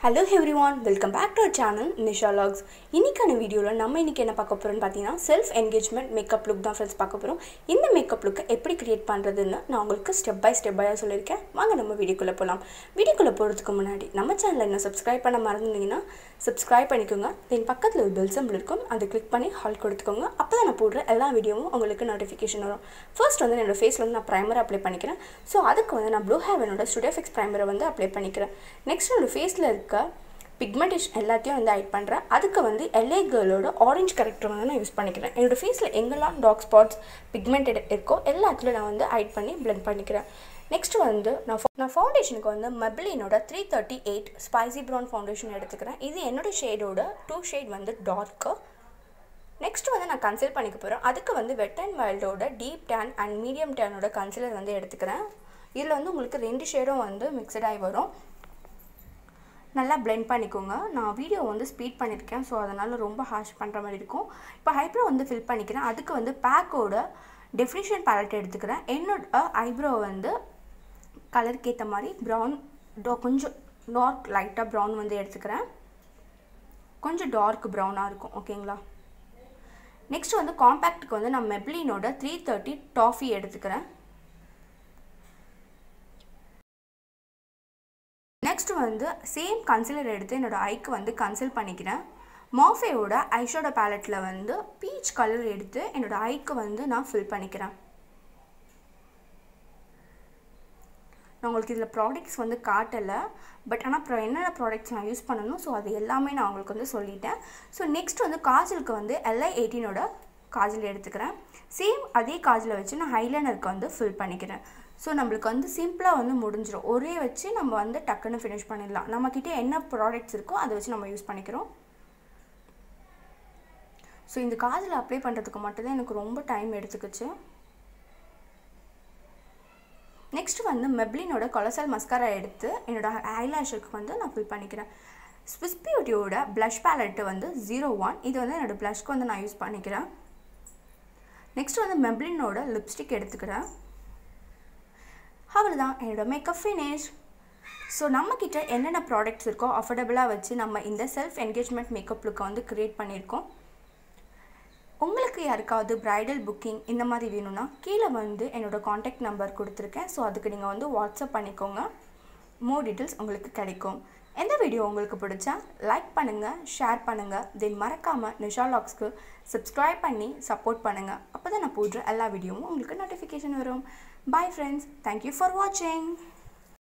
hello everyone welcome back to our channel Nisha looks இன்றைக்கான வீடியோவில் நம்ம இன்றைக்கி என்ன பார்க்க போகிறோம்னு பார்த்தீங்கன்னா செல்ஃப் என்கேஜ்மெண்ட் மேக்கப் லுக் தான் ஃப்ரெண்ட்ஸ் பார்க்க போகிறோம் இந்த மேக்கப் லுக்கை எப்படி கிரியேட் பண்ணுறதுன்னு நான் உங்களுக்கு ஸ்டெப் பை ஸ்டெப் பையாக சொல்லியிருக்கேன் வாங்க நம்ம வீடியோக்குள்ளே போகலாம் வீடியோக்குள்ளே போகிறதுக்கு முன்னாடி நம்ம சேனலை என்ன சப்ஸ்கிரைப் பண்ண மறந்துருந்தீங்கன்னா சப்ஸ்கிரைப் பண்ணிக்கோங்க தென் பக்கத்தில் ஒரு பெல் சிம்பிள் இருக்கும் அதை கிளிக் பண்ணி ஹால் கொடுத்துக்கோங்க அப்போ தான் நான் போடுற எல்லா வீடியோவும் உங்களுக்கு நோட்டிஃபிகேஷன் வரும் ஃபர்ஸ்ட் வந்து என்னோடய ஃபேஸில் வந்து நான் ப்ரைமர் அப்ளை பண்ணிக்கிறேன் ஸோ அதுக்கு வந்து நான் ப்ளூ ஹேவனோட ஸ்டுடியோ ஃபிக்ஸ் ப்ரைமரை வந்து அப்ளை பண்ணிக்கிறேன் நெக்ஸ்ட் என்னோடய ஃபேஸில் இருக்க பிக்மெண்டேஷன் எல்லாத்தையும் வந்து ஆட் பண்ணுறேன் அதுக்கு வந்து எல்ஏ கேர்ளோட ஆரஞ்சு கரெக்டர் வந்து நான் யூஸ் பண்ணிக்கிறேன் என்னோடய ஃபேஸில் எங்கெல்லாம் டார்க் ஸ்பாட்ஸ் பிக்மெண்டட் இருக்கோ எல்லாத்துலையும் நான் வந்து ஆட் பண்ணி பிளெண்ட் பண்ணிக்கிறேன் நெக்ஸ்ட் வந்து நான் ஃபோ- நான் ஃபவுண்டேஷனுக்கு வந்து மெப்ளினோட three thirty eight spicy brown foundation எடுத்துக்கிறேன் இது என்னோட ஷேடோட டூ ஷேட் வந்து டார்க்கு நெக்ஸ்ட் வந்து நான் கன்சில் பண்ணிக்க போகிறேன் அதுக்கு வந்து வெட் அண்ட் வைல்டோட டீப் டேன் அண்ட் மீடியம் டேனோட கன்சிலர் வந்து எடுத்துக்கிறேன் இதில் வந்து உங்களுக்கு ரெண்டு ஷேடும் வந்து மிக்சடாகி வரும் நல்லா blend பண்ணிக்கோங்க நான் வீடியோ வந்து ஸ்பீட் பண்ணியிருக்கேன் ஸோ அதனால் ரொம்ப ஹாஷ் பண்ணுற மாதிரி இருக்கும் இப்போ ஹைப்ரோ வந்து ஃபில் பண்ணிக்கிறேன் அதுக்கு வந்து பேக்கோட டெஃபினிஷன் பேலட் எடுத்துக்கிறேன் என்னோட ஐப்ரோ வந்து கலருக்கு ஏற்ற மாதிரி ப்ரௌன் டோ கொஞ்சம் டார்க் லைட்டாக ப்ரௌன் வந்து எடுத்துக்கிறேன் கொஞ்சம் டார்க் ப்ரௌனாக இருக்கும் ஓகேங்களா நெக்ஸ்ட் வந்து காம்பேக்ட்டுக்கு வந்து நான் மெப்ளினோட த்ரீ தேர்ட்டி டாஃபி எடுத்துக்கிறேன் நெக்ஸ்ட் வந்து சேம் கன்சிலர் எடுத்து என்னோட ஐக்கு வந்து கன்சில் பண்ணிக்கிறேன் மாஃபேயோட ஐஷோட பேலட்டில் வந்து பீச் கலர் எடுத்து என்னோட ஐக்கு வந்து நான் ஃபில் பண்ணிக்கிறேன் நான் உங்களுக்கு இதில் ப்ராடக்ட்ஸ் வந்து காட்டலை பட் ஆனால் அப்புறம் என்னென்ன ப்ராடக்ட்ஸ் நான் யூஸ் பண்ணணும் ஸோ அது எல்லாமே நான் உங்களுக்கு வந்து சொல்லிட்டேன் ஸோ நெக்ஸ்ட் வந்து காஜலுக்கு வந்து எல்ஐ எயிட்டீனோட காஜல் எடுத்துக்கிறேன் சேம் அதே காஜலை வச்சு நான் ஹைலைனருக்கு வந்து ஃபில் பண்ணிக்கிறேன் ஸோ நம்மளுக்கு வந்து சிம்பிளாக வந்து முடிஞ்சிடும் ஒரே வச்சு நம்ம வந்து டக்குன்னு ஃபினிஷ் பண்ணிடலாம் நம்மக்கிட்ட என்ன ப்ராடக்ட்ஸ் இருக்கோ அதை வச்சு நம்ம யூஸ் பண்ணிக்கிறோம் ஸோ இந்த காஜல் அப்ளை பண்ணுறதுக்கு மட்டும்தான் எனக்கு ரொம்ப டைம் எடுத்துக்கிச்சு நெக்ஸ்ட் வந்து மெப்ளினோட கொலசல் மஸ்காரா எடுத்து என்னோட ஐலாஷுக்கு வந்து நான் ஃபில் பண்ணிக்கிறேன் ஸ்விஸ் பியூட்டியோட ப்ளஷ் பேலட்டு வந்து ஜீரோ ஒன் இது வந்து என்னோட ப்ளஷ்க்கு வந்து நான் யூஸ் பண்ணிக்கிறேன் நெக்ஸ்ட் வந்து மெப்ளினோட லிப்ஸ்டிக் எடுத்துக்கிறேன் அவ்வளோதான் என்னோட மேக்கப் ஃபினிஷ் ஸோ நம்மக்கிட்ட என்னென்ன ப்ராடக்ட்ஸ் இருக்கோ அஃபோர்டபுளாக வச்சு நம்ம இந்த செல்ஃப் என்கேஜ்மெண்ட் மேக்கப் லுக்கை வந்து க்ரியேட் பண்ணியிருக்கோம் உங்களுக்கு யாருக்காவது ப்ரைடல் புக்கிங் இந்த மாதிரி வேணும்னா கீழே வந்து என்னோடய காண்டாக்ட் நம்பர் கொடுத்துருக்கேன் ஸோ அதுக்கு நீங்கள் வந்து வாட்ஸ்அப் பண்ணிக்கோங்க மோர் டீட்டெயில்ஸ் உங்களுக்கு கிடைக்கும் எந்த வீடியோ உங்களுக்கு பிடிச்சா லைக் பண்ணுங்கள் ஷேர் பண்ணுங்கள் தென் மறக்காமல் நிஷா லாக்ஸ்க்கு சப்ஸ்கிரைப் பண்ணி சப்போர்ட் பண்ணுங்கள் அப்போ தான் நான் போடுற எல்லா வீடியோவும் உங்களுக்கு நோட்டிஃபிகேஷன் வரும் பாய் ஃப்ரெண்ட்ஸ் தேங்க்யூ ஃபார் வாட்சிங்